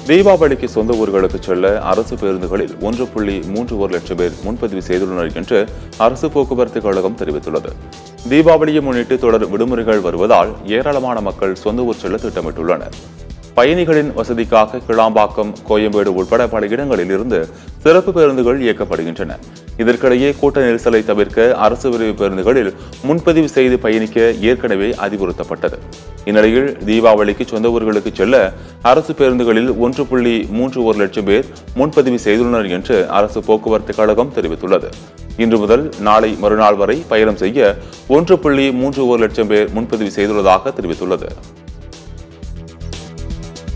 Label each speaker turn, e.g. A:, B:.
A: தீபாவளிக்கு சொந்த ஊர்களுக்கு செல்ல அரசு பேருந்துகளில் ஒன்று புள்ளி மூன்று ஒரு லட்சம் பேர் முன்பதிவு செய்துள்ளனர் என்று அரசு போக்குவரத்து கழகம் தெரிவித்துள்ளது தீபாவளியை முன்னிட்டு தொடர் விடுமுறைகள் வருவதால் ஏராளமான மக்கள் சொந்த ஊர் செல்ல திட்டமிட்டுள்ளனர் பயணிகளின் வசதிக்காக கிளாம்பாக்கம் கோயம்பேடு உட்பட பல இடங்களில் இருந்து சிறப்பு பேருந்துகள் இயக்கப்படுகின்றன இதற்கிடையே கூட்ட நெரிசலை தவிர்க்க அரசு விரைவு பேருந்துகளில் முன்பதிவு செய்து பயணிக்க ஏற்கனவே அறிவுறுத்தப்பட்டது இந்நிலையில் தீபாவளிக்கு சொந்த ஊர்களுக்கு செல்ல அரசு பேருந்துகளில் ஒன்று புள்ளி மூன்று ஒரு லட்சம் பேர் முன்பதிவு செய்துள்ளனர் என்று அரசு போக்குவரத்து கழகம் தெரிவித்துள்ளது இன்று முதல் நாளை மறுநாள் வரை பயணம் செய்ய ஒன்று புள்ளி மூன்று ஒரு லட்சம் பேர் முன்பதிவு செய்துள்ளதாக தெரிவித்துள்ளது